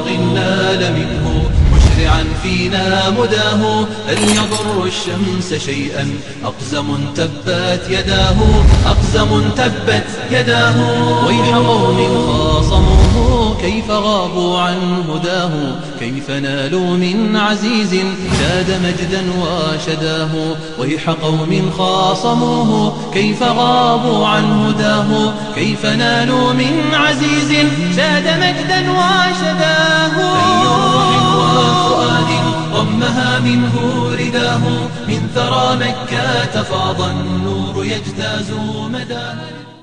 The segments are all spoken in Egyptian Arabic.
خلق نال منه مشرعا فينا مداه هل يضر الشمس شيئا أقزم تبت يداه أقزم تبت يداه ويح قوم خاصموه كيف غابوا عن هداه كيف نالوا من عزيز زاد مجدا وشداه ويح قوم خاصموه كيف غابوا عن هداه كيف نالوا من عزيز زاد مجدا وشداه أي روح وفؤاد ضمها منه رداه من ثرى مكة فاض النور يجتاز مداه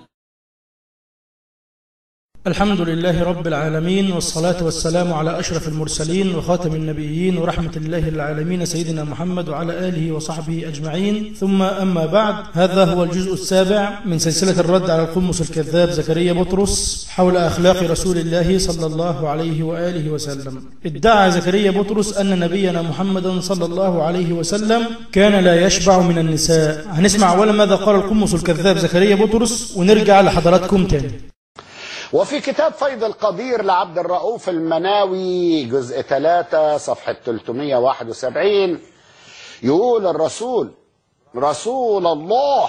الحمد لله رب العالمين والصلاة والسلام على أشرف المرسلين وخاتم النبيين ورحمة الله للعالمين سيدنا محمد وعلى آله وصحبه أجمعين ثم أما بعد هذا هو الجزء السابع من سلسلة الرد على القمص الكذاب زكريا بطرس حول أخلاق رسول الله صلى الله عليه وآله وسلم ادعى زكريا بطرس أن نبينا محمدا صلى الله عليه وسلم كان لا يشبع من النساء هنسمع أولا ماذا قال القمص الكذاب زكريا بطرس ونرجع لحضراتكم تاني وفي كتاب فيض القدير لعبد الرؤوف المناوي جزء 3 صفحة 371 يقول الرسول رسول الله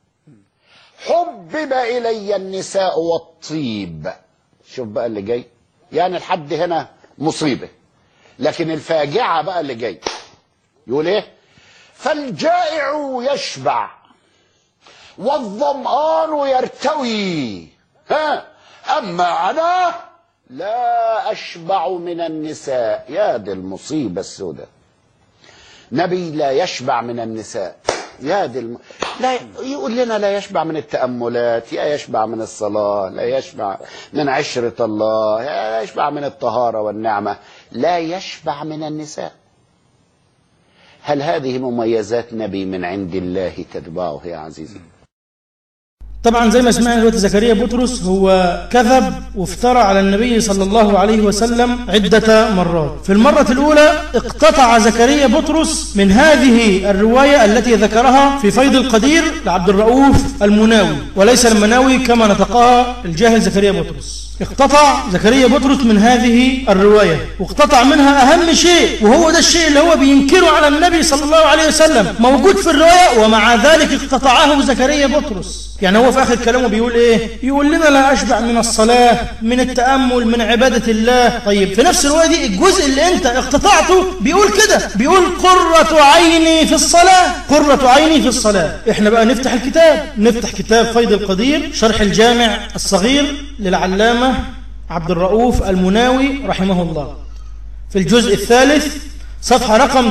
حبب إلي النساء والطيب شوف بقى اللي جاي يعني الحد هنا مصيبة لكن الفاجعة بقى اللي جاي يقول ايه فالجائع يشبع والظمآن يرتوي ها أما أنا لا أشبع من النساء يا دي المصيبة السوداء نبي لا يشبع من النساء يا دي الم... لا يقول لنا لا يشبع من التأملات لا يشبع من الصلاة لا يشبع من عشرة الله لا يشبع من الطهارة والنعمة لا يشبع من النساء هل هذه مميزات نبي من عند الله تتبعه يا عزيزي طبعا زي ما سمعنا دلوقتي زكريا بطرس هو كذب وافترى على النبي صلى الله عليه وسلم عدة مرات في المرة الأولى اقتطع زكريا بطرس من هذه الرواية التي ذكرها في فيض القدير لعبد الرؤوف المناوي وليس المناوي كما نطقها الجاهل زكريا بطرس اقتطع زكريا بطرس من هذه الرواية واقتطع منها أهم شيء وهو ده الشيء اللي هو بينكره على النبي صلى الله عليه وسلم موجود في الرواية ومع ذلك اقتطعه زكريا بطرس يعني هو في آخر كلامه بيقول إيه يقول لنا لا أشبع من الصلاة من التأمل من عبادة الله طيب في نفس الرواية دي الجزء اللي أنت اقتطعته بيقول كده بيقول قرة عيني في الصلاة قرة عيني في الصلاة احنا بقى نفتح الكتاب نفتح كتاب فيض القدير شرح الجامع الصغير للعلامة عبد الرؤوف المناوي رحمه الله في الجزء الثالث صفحة رقم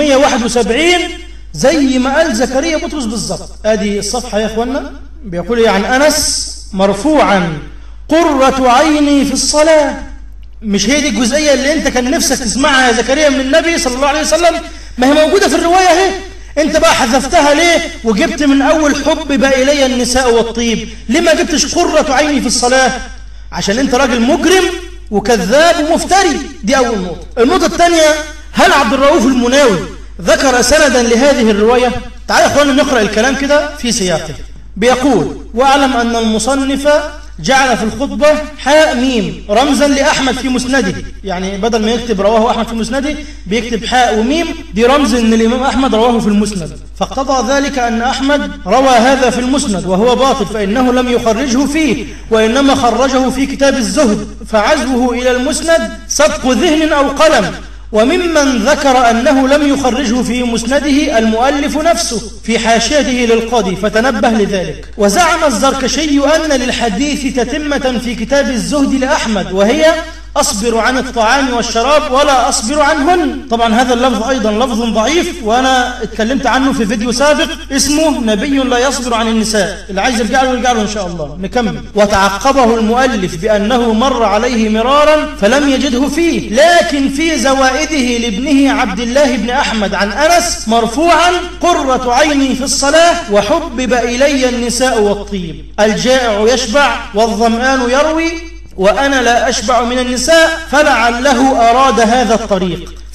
371 زي ما قال زكريا بطرس بالظبط ادي الصفحة يا اخوانا بيقول ايه عن انس مرفوعا قرة عيني في الصلاة مش هي دي الجزئية اللي انت كان نفسك تسمعها يا زكريا من النبي صلى الله عليه وسلم ما هي موجودة في الرواية اهي انت بقى حذفتها ليه وجبت من اول حبب الي النساء والطيب ليه ما جبتش قرة عيني في الصلاة عشان انت راجل مجرم وكذاب ومفتري دي اول نقطة النقطة الثانية هل عبد الرؤوف المناوي ذكر سندا لهذه الرواية تعالوا يا اخوانا نقرأ الكلام كده في سياقه بيقول واعلم ان المصنف جعل في الخطبة حاء ميم رمزا لأحمد في مسنده يعني بدل ما يكتب رواه أحمد في مسنده بيكتب حاء وميم دي رمز أن الإمام أحمد رواه في المسند فاقتضى ذلك أن أحمد روى هذا في المسند وهو باطل فإنه لم يخرجه فيه وإنما خرجه في كتاب الزهد فعزوه إلى المسند سبق ذهن أو قلم وممن ذكر أنه لم يخرجه في مسنده المؤلف نفسه في حاشيته للقاضي فتنبه لذلك وزعم الزركشي أن للحديث تتمة في كتاب الزهد لأحمد وهي أصبر عن الطعام والشراب ولا أصبر عنهن طبعا هذا اللفظ أيضا لفظ ضعيف وأنا اتكلمت عنه في فيديو سابق اسمه نبي لا يصبر عن النساء اللي عايز يرجع له يرجع له إن شاء الله نكمل وتعقبه المؤلف بأنه مر عليه مرارا فلم يجده فيه لكن في زوائده لابنه عبد الله بن أحمد عن أنس مرفوعا قرة عيني في الصلاة وحبب إلي النساء والطيب الجائع يشبع والظمآن يروي وأنا لا أشبع من النساء فلعله أراد هذا الطريق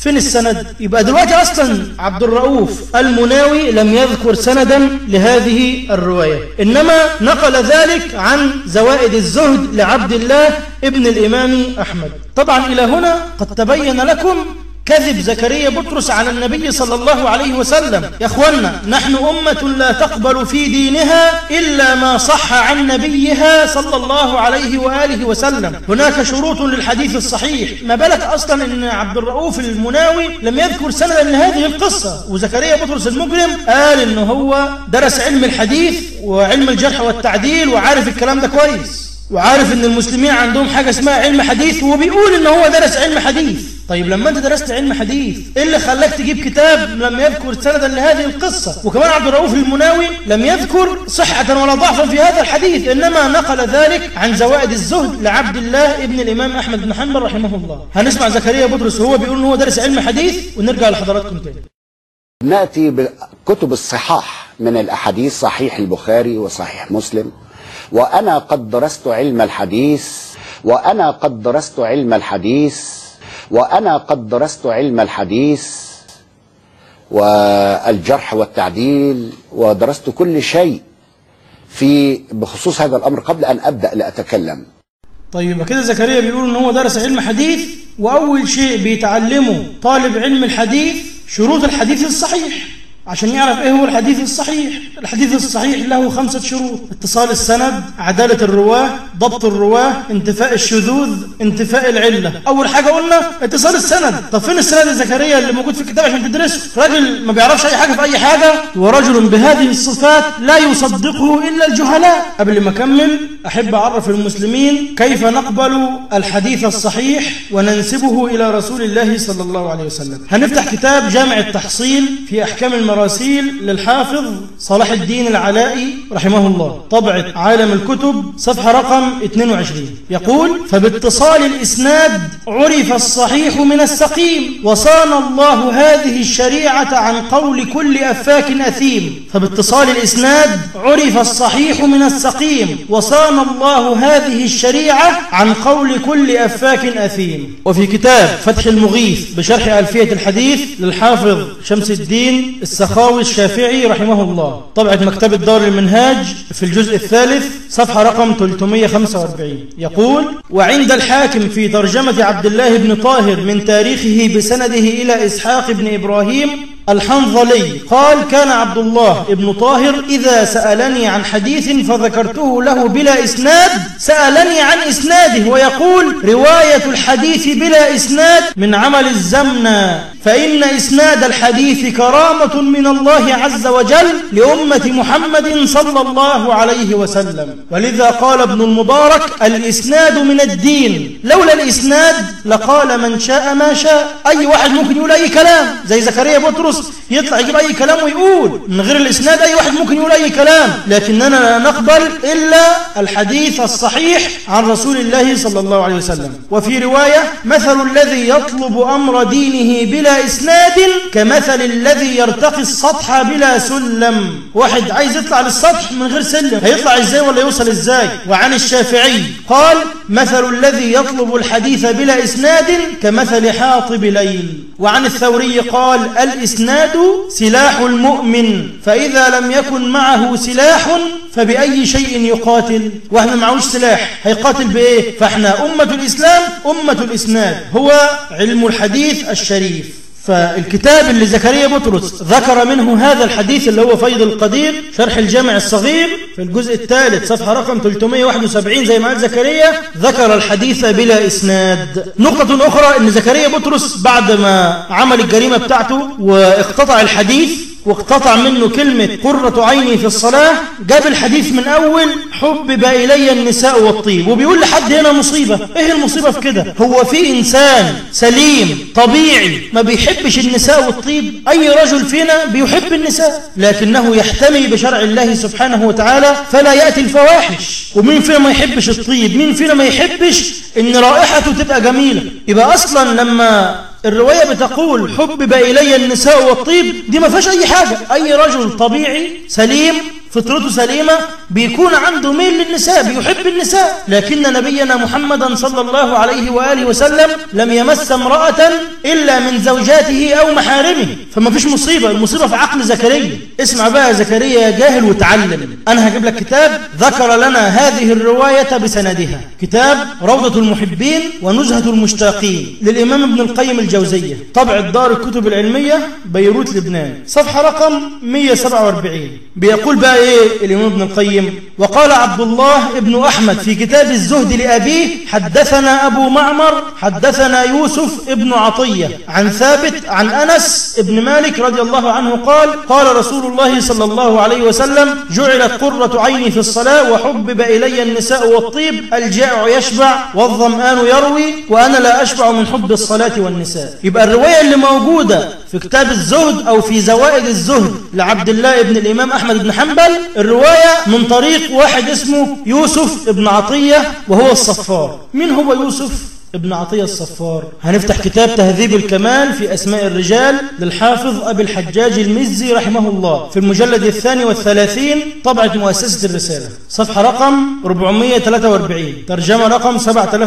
فين السند يبقى دلوقتي أصلا عبد الرؤوف المناوي لم يذكر سندا لهذه الرواية إنما نقل ذلك عن زوائد الزهد لعبد الله ابن الإمام أحمد طبعا إلى هنا قد تبين لكم كذب زكريا بطرس على النبي صلى الله عليه وسلم يا أخوانا نحن أمة لا تقبل في دينها إلا ما صح عن نبيها صلى الله عليه وآله وسلم هناك شروط للحديث الصحيح ما بالك أصلا أن عبد الرؤوف المناوي لم يذكر سندا لهذه القصة وزكريا بطرس المجرم قال أنه هو درس علم الحديث وعلم الجرح والتعديل وعارف الكلام ده كويس وعارف ان المسلمين عندهم حاجة اسمها علم حديث وبيقول ان هو درس علم حديث طيب لما انت درست علم حديث ايه اللي خلاك تجيب كتاب لم يذكر سندا لهذه القصة وكمان عبد الرؤوف المناوي لم يذكر صحة ولا ضعفا في هذا الحديث انما نقل ذلك عن زوائد الزهد لعبد الله ابن الامام احمد بن حنبل رحمه الله هنسمع زكريا بطرس وهو بيقول ان هو درس علم حديث ونرجع لحضراتكم تاني ناتي بكتب الصحاح من الاحاديث صحيح البخاري وصحيح مسلم وانا قد درست علم الحديث وانا قد درست علم الحديث وانا قد درست علم الحديث والجرح والتعديل ودرست كل شيء في بخصوص هذا الامر قبل ان ابدا لاتكلم طيب يبقى كده زكريا بيقول ان هو درس علم حديث واول شيء بيتعلمه طالب علم الحديث شروط الحديث الصحيح عشان يعرف ايه هو الحديث الصحيح الحديث الصحيح له خمسة شروط اتصال السند عدالة الرواه ضبط الرواه انتفاء الشذوذ انتفاء العلة اول حاجة قلنا اتصال السند طب فين السند زكريا اللي موجود في الكتاب عشان تدرسه راجل ما بيعرفش اي حاجة في اي حاجة ورجل بهذه الصفات لا يصدقه الا الجهلاء قبل ما اكمل احب اعرف المسلمين كيف نقبل الحديث الصحيح وننسبه الى رسول الله صلى الله عليه وسلم هنفتح كتاب جامع التحصيل في احكام المراسيل للحافظ صلاح الدين العلائي رحمه الله طبعة عالم الكتب صفحة رقم 22 يقول فباتصال الإسناد عرف الصحيح من السقيم وصان الله هذه الشريعة عن قول كل أفاك أثيم فباتصال الإسناد عرف الصحيح من السقيم وصان الله هذه الشريعة عن قول كل أفاك أثيم وفي كتاب فتح المغيث بشرح ألفية الحديث للحافظ شمس الدين السخاوي الشافعي رحمه الله طبعة مكتبة دار المنهاج في الجزء الثالث صفحة رقم 345 يقول وعند الحاكم في ترجمة عبد الله بن طاهر من تاريخه بسنده إلى إسحاق بن إبراهيم الحنظلي قال كان عبد الله ابن طاهر إذا سألني عن حديث فذكرته له بلا إسناد سألني عن إسناده ويقول رواية الحديث بلا إسناد من عمل الزمنة فإن إسناد الحديث كرامة من الله عز وجل لأمة محمد صلى الله عليه وسلم ولذا قال ابن المبارك الإسناد من الدين لولا الإسناد لقال من شاء ما شاء أي واحد ممكن يقول أي كلام زي زكريا بطرس يطلع يجيب أي كلام ويقول من غير الإسناد أي واحد ممكن يقول أي كلام لكننا لا نقبل إلا الحديث الصحيح عن رسول الله صلى الله عليه وسلم وفي رواية مثل الذي يطلب أمر دينه بلا إسناد كمثل الذي يرتقي السطح بلا سلم واحد عايز يطلع للسطح من غير سلم هيطلع إزاي ولا يوصل إزاي وعن الشافعي قال مثل الذي يطلب الحديث بلا إسناد كمثل حاطب ليل وعن الثوري قال الإسناد سلاح المؤمن فإذا لم يكن معه سلاح فبأي شيء يقاتل واحنا معهوش سلاح هيقاتل بإيه فاحنا أمة الإسلام أمة الإسناد هو علم الحديث الشريف فالكتاب اللي زكريا بطرس ذكر منه هذا الحديث اللي هو فيض القدير شرح الجامع الصغير في الجزء الثالث صفحة رقم 371 زي ما قال زكريا ذكر الحديث بلا إسناد نقطة أخرى أن زكريا بطرس بعد ما عمل الجريمة بتاعته واقتطع الحديث واقتطع منه كلمة قرة عيني في الصلاة جاب الحديث من أول حبب إلي النساء والطيب وبيقول لحد هنا مصيبة إيه المصيبة في كده هو في إنسان سليم طبيعي ما بيحبش النساء والطيب أي رجل فينا بيحب النساء لكنه يحتمي بشرع الله سبحانه وتعالى فلا يأتي الفواحش ومين فينا ما يحبش الطيب مين فينا ما يحبش إن رائحته تبقى جميلة يبقى أصلا لما الرواية بتقول حبب إلي النساء والطيب دي ما فيهاش أي حاجة أي رجل طبيعي سليم فطرته سليمة بيكون عنده ميل للنساء بيحب النساء لكن نبينا محمدا صلى الله عليه وآله وسلم لم يمس امرأة إلا من زوجاته أو محارمه فما فيش مصيبة المصيبة في عقل زكريا اسمع بقى زكريا يا جاهل وتعلم أنا هجيب لك كتاب ذكر لنا هذه الرواية بسندها كتاب روضة المحبين ونزهة المشتاقين للإمام ابن القيم الجوزية طبع الدار الكتب العلمية بيروت لبنان صفحة رقم 147 بيقول بقى إيه الإمام ابن القيم وقال عبد الله ابن أحمد في كتاب الزهد لأبيه حدثنا أبو معمر حدثنا يوسف ابن عطية عن ثابت عن أنس ابن مالك رضي الله عنه قال قال رسول الله صلى الله عليه وسلم جعلت قرة عيني في الصلاة وحبب إلي النساء والطيب الجائع يشبع والظمآن يروي وأنا لا أشبع من حب الصلاة والنساء يبقى الرواية اللي موجودة في كتاب الزهد أو في زوائد الزهد لعبد الله ابن الإمام أحمد بن حنبل الرواية من طريق واحد اسمه يوسف ابن عطية وهو الصفار مين هو يوسف؟ ابن عطية الصفار هنفتح كتاب تهذيب الكمال في أسماء الرجال للحافظ أبي الحجاج المزي رحمه الله في المجلد الثاني والثلاثين طبعة مؤسسة الرسالة صفحة رقم 443 ترجمة رقم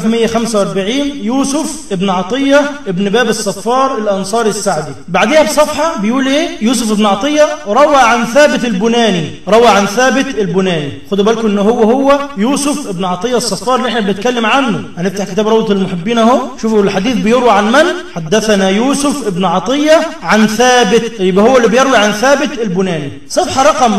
7145 يوسف ابن عطية ابن باب الصفار الأنصاري السعدي بعدها بصفحة بيقول إيه يوسف ابن عطية روى عن ثابت البناني روى عن ثابت البناني خدوا بالكم إن هو هو يوسف ابن عطية الصفار اللي احنا بنتكلم عنه هنفتح كتاب روضة المحبين اهو شوفوا الحديث بيروى عن من حدثنا يوسف ابن عطية عن ثابت يبقى هو اللي بيروي عن ثابت البناني صفحة رقم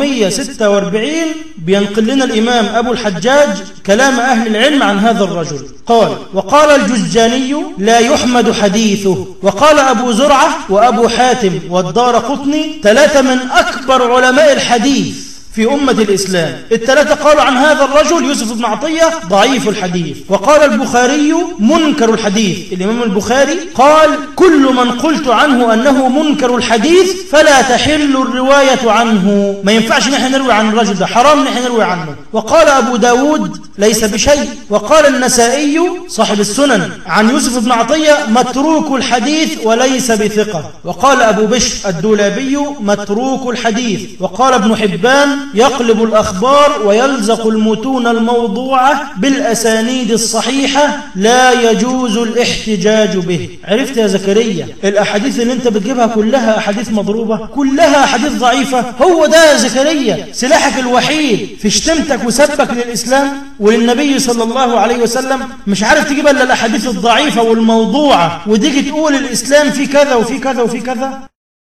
446 بينقل لنا الإمام أبو الحجاج كلام أهل العلم عن هذا الرجل قال وقال الجزجاني لا يحمد حديثه وقال أبو زرعة وأبو حاتم والدار قطني ثلاثة من أكبر علماء الحديث في أمة الإسلام الثلاثة قالوا عن هذا الرجل يوسف بن عطية ضعيف الحديث وقال البخاري منكر الحديث الإمام البخاري قال كل من قلت عنه أنه منكر الحديث فلا تحل الرواية عنه ما ينفعش نحن نروي عن الرجل ده حرام نحن نروي عنه وقال أبو داود ليس بشيء وقال النسائي صاحب السنن عن يوسف بن عطية متروك الحديث وليس بثقة وقال أبو بشر الدولابي متروك الحديث وقال ابن حبان يقلب الأخبار ويلزق المتون الموضوعة بالأسانيد الصحيحة لا يجوز الاحتجاج به عرفت يا زكريا الأحاديث اللي انت بتجيبها كلها أحاديث مضروبة كلها أحاديث ضعيفة هو ده يا زكريا سلاحك الوحيد في شتمتك وسبك للإسلام وللنبي صلى الله عليه وسلم مش عارف تجيب إلا الأحاديث الضعيفة والموضوعة وتيجي تقول الإسلام في كذا وفي كذا وفي كذا